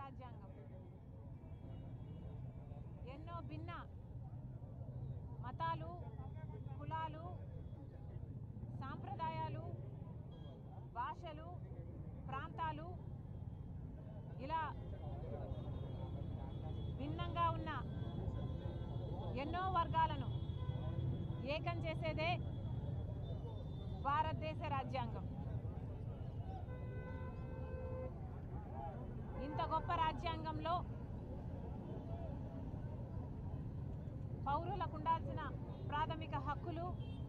రాజ్యాంగం ఎన్నో భిన్న మతాలు కులాలు సాంప్రదాయాలు భాషలు ప్రాంతాలు ఇలా భిన్నంగా ఉన్న ఎన్నో వర్గాలను ఏకం చేసేదే భారతదేశ రాజ్యాంగం ఇంత గొప్ప రాజ్యాంగంలో పౌరులకు ఉండాల్సిన ప్రాథమిక హక్కులు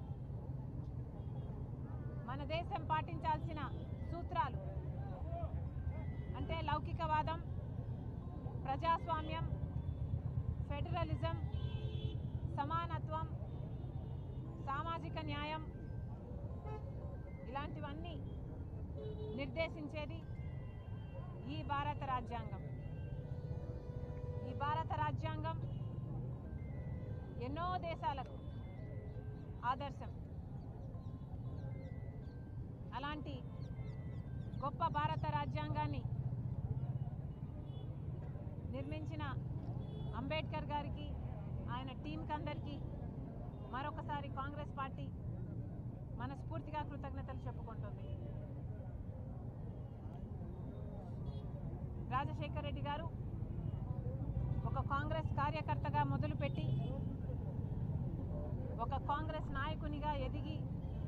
మన దేశం పాటించాల్సిన సూత్రాలు అంటే లౌకికవాదం ప్రజాస్వామ్యం ఫెడరలిజం సమానత్వం సామాజిక న్యాయం ఇలాంటివన్నీ నిర్దేశించేది ఈ భారత రాజ్యాంగం ఈ భారత రాజ్యాంగం ఎన్నో దేశాలకు ఆదర్శం అలాంటి గొప్ప భారత రాజ్యాంగాన్ని నిర్మించిన అంబేద్కర్ గారికి ఆయన టీంకి అందరికీ మరొకసారి కాంగ్రెస్ పార్టీ మనస్ఫూర్తిగా కృతజ్ఞతలు చెప్పుకుంటుంది రాజశేఖర రెడ్డి గారు ఒక కాంగ్రెస్ కార్యకర్తగా మొదలుపెట్టి ఒక కాంగ్రెస్ నాయకునిగా ఎదిగి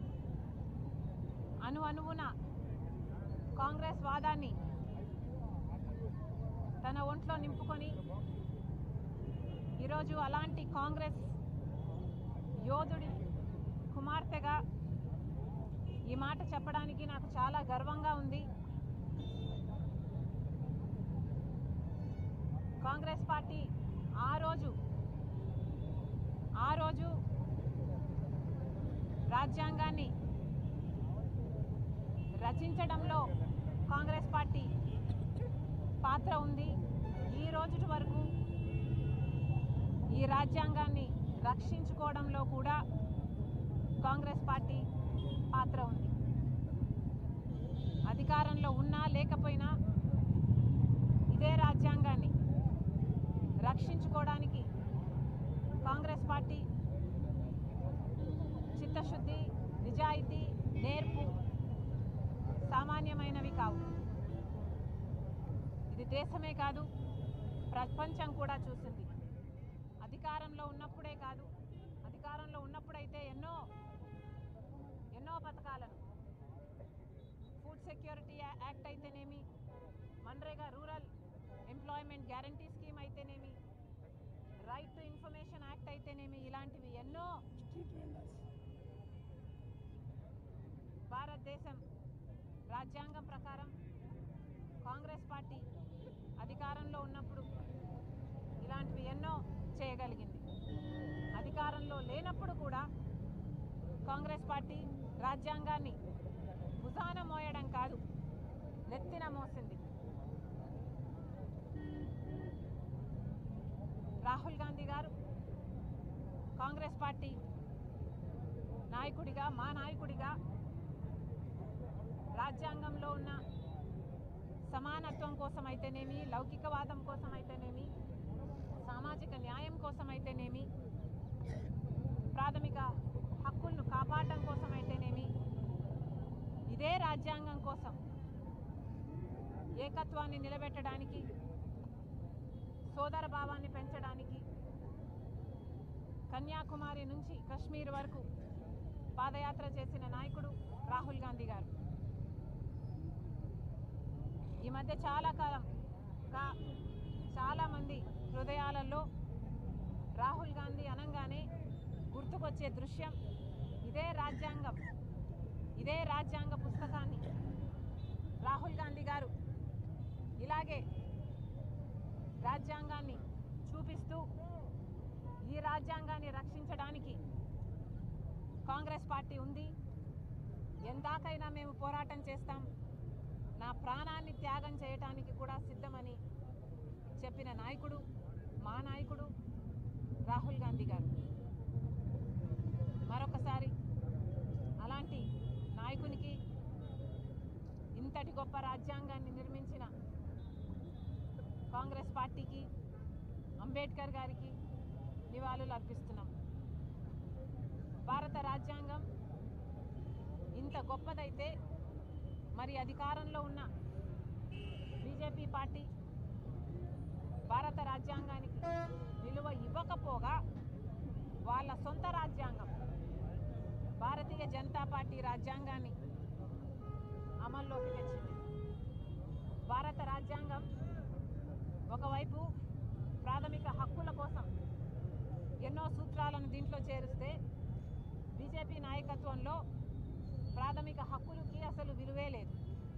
అను అనువున కాంగ్రెస్ వాదాన్ని తన ఒంట్లో నింపుకొని ఈరోజు అలాంటి కాంగ్రెస్ యోధుడి కుమార్తెగా ఈ మాట చెప్పడానికి నాకు చాలా గర్వంగా ఉంది కాంగ్రెస్ పార్టీ ఆ రోజు ఆ రోజు రాజ్యాంగాన్ని రచించడంలో కాంగ్రెస్ పార్టీ పాత్ర ఉంది ఈ రోజుటి వరకు ఈ రాజ్యాంగాన్ని రక్షించుకోవడంలో కూడా కాంగ్రెస్ పార్టీ పాత్ర ఉంది అధికారంలో ఉన్నా లేకపోయినా ఇదే రాజ్యాంగాన్ని రక్షించుకోవడానికి కాంగ్రెస్ పార్టీ చిత్తశుద్ధి నిజాయితీ నేర్పు సామాన్యమైనవి కావు ఇది దేశమే కాదు ప్రపంచం కూడా చూసింది అధికారంలో ఉన్నప్పుడే కాదు అధికారంలో ఉన్నప్పుడైతే ఎన్నో ఎన్నో పథకాలను ఫుడ్ సెక్యూరిటీ యాక్ట్ అయితేనేమి MNREGA rural employment guarantee scheme అయితేనేమి రైట్ టు ఇన్ఫర్మేషన్ యాక్ట్ అయితేనేమి ఇలాంటివి ఎన్నో భారతదేశం రాజ్యాంగం ప్రకారం కాంగ్రెస్ పార్టీ అధికారంలో ఉన్నప్పుడు ఇలాంటివి ఎన్నో చేయగలిగింది అధికారంలో లేనప్పుడు కూడా కాంగ్రెస్ పార్టీ రాజ్యాంగాన్ని భుజాన మోయడం కాదు నెత్తిన మోసింది రాహుల్ గాంధీ గారు కాంగ్రెస్ పార్టీ నాయకుడిగా మా నాయకుడిగా రాజ్యాంగంలో ఉన్న సమానత్వం కోసం అయితేనేమి లౌకికవాదం కోసం అయితేనేమి సామాజిక న్యాయం కోసం అయితేనేమి ప్రాథమిక హక్కులను కాపాడడం కోసం అయితేనేమి ఇదే రాజ్యాంగం కోసం ఏకత్వాన్ని నిలబెట్టడానికి సోదర భావాన్ని పెంచడానికి కన్యాకుమారి నుంచి కశ్మీర్ వరకు పాదయాత్ర చేసిన నాయకుడు రాహుల్ గాంధీ గారు ఈ మధ్య చాలా కాలంగా చాలామంది హృదయాలలో రాహుల్ గాంధీ అనగానే గుర్తుకొచ్చే దృశ్యం ఇదే రాజ్యాంగం ఇదే రాజ్యాంగ పుస్తకాన్ని రాహుల్ గాంధీ గారు ఇలాగే రాజ్యాంగాన్ని చూపిస్తూ ఈ రాజ్యాంగాన్ని రక్షించడానికి కాంగ్రెస్ పార్టీ ఉంది ఎందాకైనా మేము పోరాటం చేస్తాం నా ప్రాణాన్ని త్యాగం చేయటానికి కూడా సిద్ధమని చెప్పిన నాయకుడు మా నాయకుడు రాహుల్ గాంధీ గారు మరొకసారి అలాంటి నాయకునికి ఇంతటి గొప్ప రాజ్యాంగాన్ని నిర్మించిన కాంగ్రెస్ పార్టీకి అంబేద్కర్ గారికి నివాళులు అర్పిస్తున్నాం భారత రాజ్యాంగం ఇంత గొప్పదైతే మరి అధికారంలో ఉన్న బీజేపీ పార్టీ భారత రాజ్యాంగానికి విలువ ఇవ్వకపోగా వాళ్ళ సొంత రాజ్యాంగం భారతీయ జనతా పార్టీ రాజ్యాంగాన్ని అమల్లోకి తెచ్చింది భారత రాజ్యాంగం ఒకవైపు ప్రాథమిక హక్కుల కోసం ఎన్నో సూత్రాలను దీంట్లో చేరిస్తే బీజేపీ నాయకత్వంలో ప్రాథమిక హక్కులకి అసలు విలువే లేదు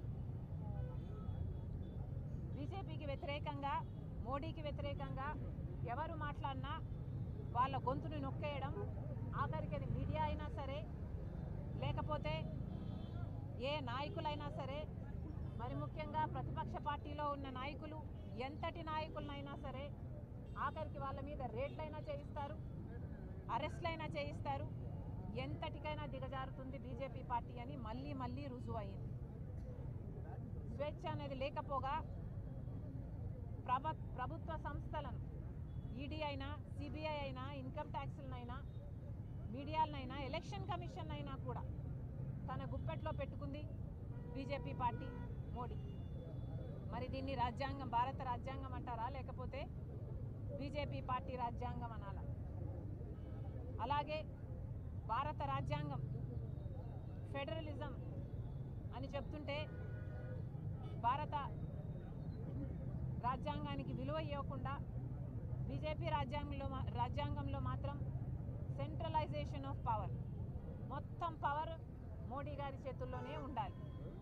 బీజేపీకి వ్యతిరేకంగా మోడీకి వ్యతిరేకంగా ఎవరు మాట్లాడినా వాళ్ళ గొంతుని నొక్కేయడం ఆఖరికి అది మీడియా అయినా సరే లేకపోతే ఏ నాయకులైనా సరే మరి ముఖ్యంగా ప్రతిపక్ష పార్టీలో ఉన్న నాయకులు ఎంతటి నాయకులనైనా సరే ఆఖరికి వాళ్ళ మీద రేట్లైనా చేయిస్తారు అరెస్ట్లైనా చేయిస్తారు ఎంతటికైనా దిగజారుతుంది బీజేపీ పార్టీ అని మళ్ళీ మళ్ళీ రుజువు అయింది స్వేచ్ఛ అనేది లేకపోగా ప్రభ ప్రభుత్వ సంస్థలను ఈడీ అయినా సిబిఐ అయినా ఇన్కమ్ ట్యాక్స్లనైనా మీడియాలనైనా ఎలక్షన్ కమిషన్ అయినా కూడా తన గుప్పెట్లో పెట్టుకుంది బీజేపీ పార్టీ మోడీ మరి దీన్ని రాజ్యాంగం భారత రాజ్యాంగం అంటారా లేకపోతే బీజేపీ పార్టీ రాజ్యాంగం అనాలా అలాగే భారత రాజ్యాంగం ఫెడరలిజం అని చెప్తుంటే భారత రాజ్యాంగానికి విలువ ఇవ్వకుండా బీజేపీ రాజ్యాంగంలో మా- రాజ్యాంగంలో మాత్రం సెంట్రలైజేషన్ ఆఫ్ పవర్ మొత్తం పవర్ మోడీ గారి చేతుల్లోనే ఉండాలి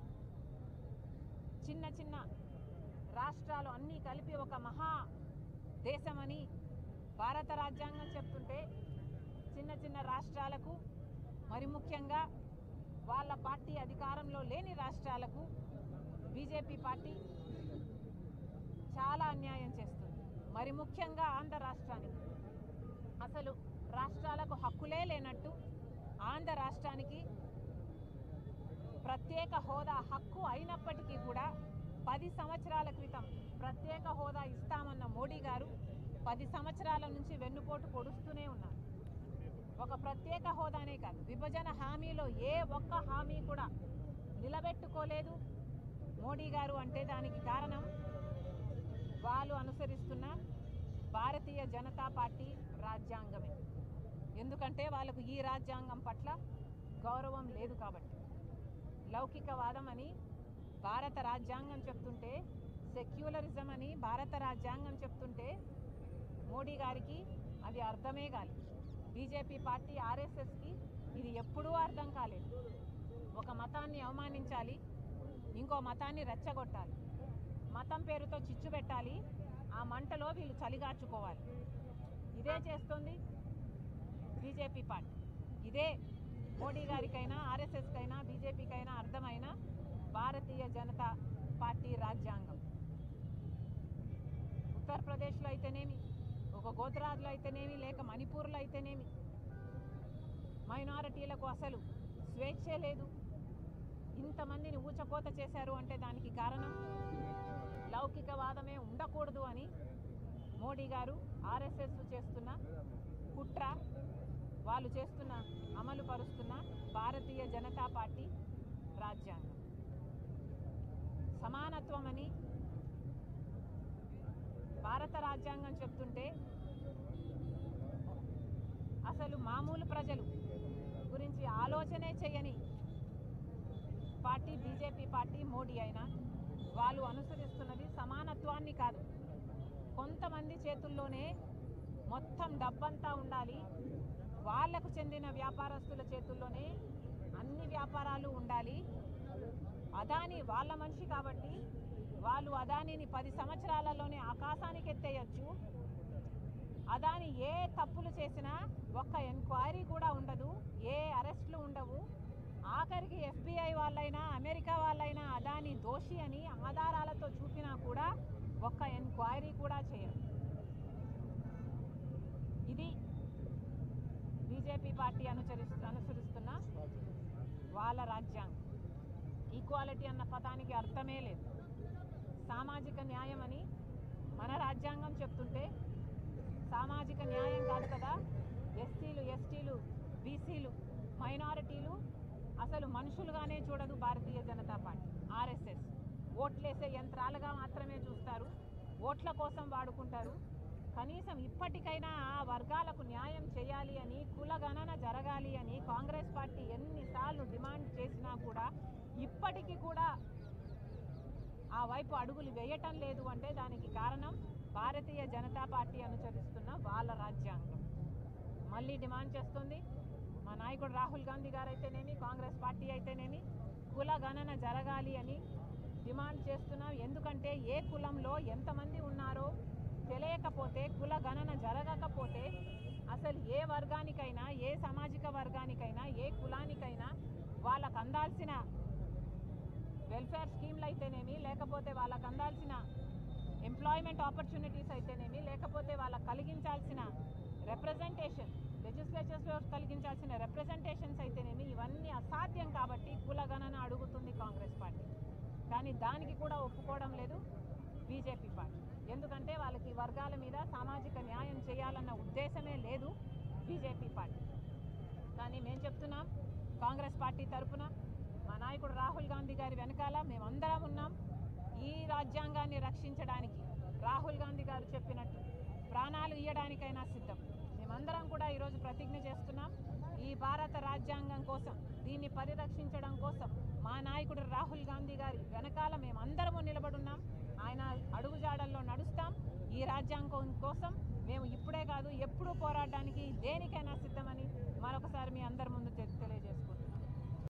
చిన్న చిన్న రాష్ట్రాలు అన్నీ కలిపి ఒక మహా దేశమని భారత రాజ్యాంగం చెప్తుంటే చిన్న చిన్న రాష్ట్రాలకు మరి ముఖ్యంగా వాళ్ళ పార్టీ అధికారంలో లేని రాష్ట్రాలకు బీజేపీ పార్టీ చాలా అన్యాయం చేస్తుంది మరి ముఖ్యంగా ఆంధ్ర రాష్ట్రానికి అసలు రాష్ట్రాలకు హక్కులే లేనట్టు ఆంధ్ర రాష్ట్రానికి ప్రత్యేక హోదా హక్కు అయినప్పటికీ కూడా పది సంవత్సరాల క్రితం ప్రత్యేక హోదా ఇస్తామన్న మోడీ గారు పది సంవత్సరాల నుంచి వెన్నుపోటు పొడుస్తూనే ఉన్నారు ఒక ప్రత్యేక హోదానే కాదు విభజన హామీలో ఏ ఒక్క హామీ కూడా నిలబెట్టుకోలేదు మోడీ గారు అంటే దానికి కారణం వాళ్ళు అనుసరిస్తున్న భారతీయ జనతా పార్టీ రాజ్యాంగమే ఎందుకంటే వాళ్ళకు ఈ రాజ్యాంగం పట్ల గౌరవం లేదు కాబట్టి లౌకికవాదం అని భారత రాజ్యాంగం చెప్తుంటే సెక్యులరిజం అని భారత రాజ్యాంగం చెప్తుంటే మోడీ గారికి అది అర్థమే కాలేదు బీజేపీ పార్టీ ఆర్ఎస్ఎస్కి ఇది ఎప్పుడూ అర్థం కాలేదు ఒక మతాన్ని అవమానించాలి ఇంకో మతాన్ని రెచ్చగొట్టాలి మతం పేరుతో చిచ్చు పెట్టాలి ఆ మంటలో వీళ్ళు చలిగార్చుకోవాలి ఇదే చేస్తుంది బీజేపీ పార్టీ ఇదే మోడీ గారికైనా ఆర్ఎస్ఎస్కైనా బీజేపీకైనా అర్థమైన భారతీయ జనతా పార్టీ రాజ్యాంగం ఉత్తరప్రదేశ్లో అయితేనేమి ఒక గుజరాత్లో అయితేనేమి లేక మణిపూర్లో అయితేనేమి మైనారిటీలకు అసలు స్వేచ్ఛే లేదు ఇంతమందిని ఊచకోత చేశారు అంటే దానికి కారణం లౌకికవాదమే ఉండకూడదు అని మోడీ గారు ఆర్ఎస్ఎస్ చేస్తున్న కుట్ర వాళ్ళు చేస్తున్న అమలు పరుస్తున్న భారతీయ జనతా పార్టీ రాజ్యాంగం సమానత్వం అని భారత రాజ్యాంగం చెప్తుంటే అసలు మామూలు ప్రజలు గురించి ఆలోచనే చేయని పార్టీ బీజేపీ పార్టీ మోడీ అయినా వాళ్ళు అనుసరిస్తున్నది సమానత్వాన్ని కాదు కొంతమంది చేతుల్లోనే మొత్తం డబ్బంతా ఉండాలి వాళ్లకు చెందిన వ్యాపారస్తుల చేతుల్లోనే అన్ని వ్యాపారాలు ఉండాలి అదాని వాళ్ళ మనిషి కాబట్టి వాళ్ళు అదానిని పది సంవత్సరాలలోనే ఆకాశానికి ఎత్తేయచ్చు అదాని ఏ తప్పులు చేసినా ఒక్క ఎంక్వైరీ కూడా ఉండదు ఏ అరెస్టులు ఉండవు ఆఖరికి ఎఫ్బిఐ వాళ్ళైనా అమెరికా వాళ్ళైనా అదాని దోషి అని ఆధారాలతో చూపినా కూడా ఒక్క ఎంక్వైరీ కూడా చేయరు ఇది బీజేపీ పార్టీ అనుసరిస్తు అనుసరిస్తున్న వాళ్ళ రాజ్యాంగం ఈక్వాలిటీ అన్న పదానికి అర్థమే లేదు సామాజిక న్యాయం అని మన రాజ్యాంగం చెప్తుంటే సామాజిక న్యాయం కాదు కదా ఎస్సీలు ఎస్టీలు బీసీలు మైనారిటీలు అసలు మనుషులుగానే చూడదు భారతీయ జనతా పార్టీ ఆర్ఎస్ఎస్ ఓట్లేసే యంత్రాలుగా మాత్రమే చూస్తారు ఓట్ల కోసం వాడుకుంటారు కనీసం ఇప్పటికైనా ఆ వర్గాలకు న్యాయం చేయాలి అని కులగణన జరగాలి అని కాంగ్రెస్ పార్టీ ఎన్నిసార్లు డిమాండ్ చేసినా కూడా ఇప్పటికీ కూడా ఆ వైపు అడుగులు వేయటం లేదు అంటే దానికి కారణం భారతీయ జనతా పార్టీ అనుసరిస్తున్న వాళ్ళ రాజ్యాంగం మళ్ళీ డిమాండ్ చేస్తుంది మా నాయకుడు రాహుల్ గాంధీ గారు అయితేనేమి కాంగ్రెస్ పార్టీ అయితేనేమి కుల గణన జరగాలి అని డిమాండ్ చేస్తున్నాం ఎందుకంటే ఏ కులంలో ఎంతమంది ఉన్నారో తెలియకపోతే కుల గణన జరగకపోతే అసలు ఏ వర్గానికైనా ఏ సామాజిక వర్గానికైనా ఏ కులానికైనా వాళ్ళకు అందాల్సిన వెల్ఫేర్ స్కీమ్లు అయితేనేమి లేకపోతే వాళ్ళకు అందాల్సిన ఎంప్లాయ్మెంట్ ఆపర్చునిటీస్ అయితేనేమి లేకపోతే వాళ్ళకు కలిగించాల్సిన రిప్రజెంటేషన్ లెజిస్లేచర్స్లో కలిగించాల్సిన రిప్రజెంటేషన్స్ అయితేనేమి ఇవన్నీ అసాధ్యం కాబట్టి కులగణన అడుగుతుంది కాంగ్రెస్ పార్టీ కానీ దానికి కూడా ఒప్పుకోవడం లేదు బీజేపీ పార్టీ ఎందుకంటే వాళ్ళకి వర్గాల మీద సామాజిక న్యాయం చేయాలన్న ఉద్దేశమే లేదు బీజేపీ పార్టీ కానీ మేము చెప్తున్నాం కాంగ్రెస్ పార్టీ తరఫున మా నాయకుడు రాహుల్ గాంధీ గారి వెనకాల మేమందరం ఉన్నాం ఈ రాజ్యాంగాన్ని రక్షించడానికి రాహుల్ గాంధీ గారు చెప్పినట్టు ప్రాణాలు ఇయ్యడానికైనా సిద్ధం మేమందరం కూడా ఈరోజు ప్రతిజ్ఞ చేస్తున్నాం ఈ భారత రాజ్యాంగం కోసం దీన్ని పరిరక్షించడం కోసం మా నాయకుడు రాహుల్ గాంధీ గారి వెనకాల మేమందరము నిలబడున్నాం ఆయన అడుగుజాడల్లో నడుస్తాం ఈ రాజ్యాంగం కోసం మేము ఇప్పుడే కాదు ఎప్పుడూ పోరాడడానికి దేనికైనా సిద్ధమని మరొకసారి మీ అందరి ముందు తె- తెలియజేస్తున్నాం